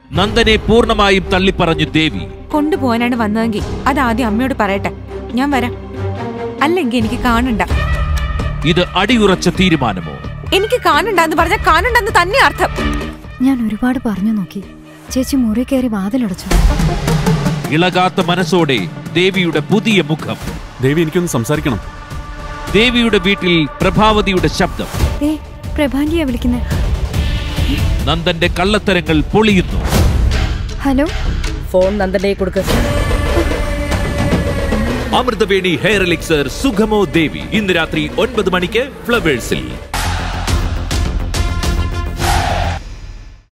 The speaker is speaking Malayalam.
നന്ദനെ പൂർണ്ണമായും തള്ളിപ്പറഞ്ഞു ദേവി കൊണ്ടുപോകാനാണ് വന്നതെങ്കിൽ അത് ആദ്യം അമ്മയോട് പറയട്ടെ ഞാൻ വരാം അല്ലെങ്കിൽ എനിക്ക് കാണണ്ട ഇത് അടിയുറച്ച തീരുമാനമോ എനിക്ക് കാണണ്ടെന്ന് പറഞ്ഞാൽ കാണണ്ടെന്ന് തന്നെ അർത്ഥം ഞാൻ ഒരുപാട് പറഞ്ഞു നോക്കി ചേച്ചി മുറി കയറി വാതിലടച്ചു ഇളകാത്ത മനസ്സോടെ ദേവിയുടെ പുതിയ മുഖം ദേവി എനിക്കൊന്ന് സംസാരിക്കണം ദേവിയുടെ വീട്ടിൽ പ്രഭാവതിയുടെ ശബ്ദം ഏ പ്രഭാന്റിയാ വിളിക്കുന്നേ നന്ദന്റെ കള്ളത്തരങ്ങൾ പൊളിയുന്നു ഹലോ ഫോൺ നന്ദനെ കൊടുക്ക അമൃതവേണി ഹെയർ എലിക്സർ സുഖമോ ദേവി ഇന്ന് രാത്രി ഒൻപത് മണിക്ക് ഫ്ലവേഴ്സിൽ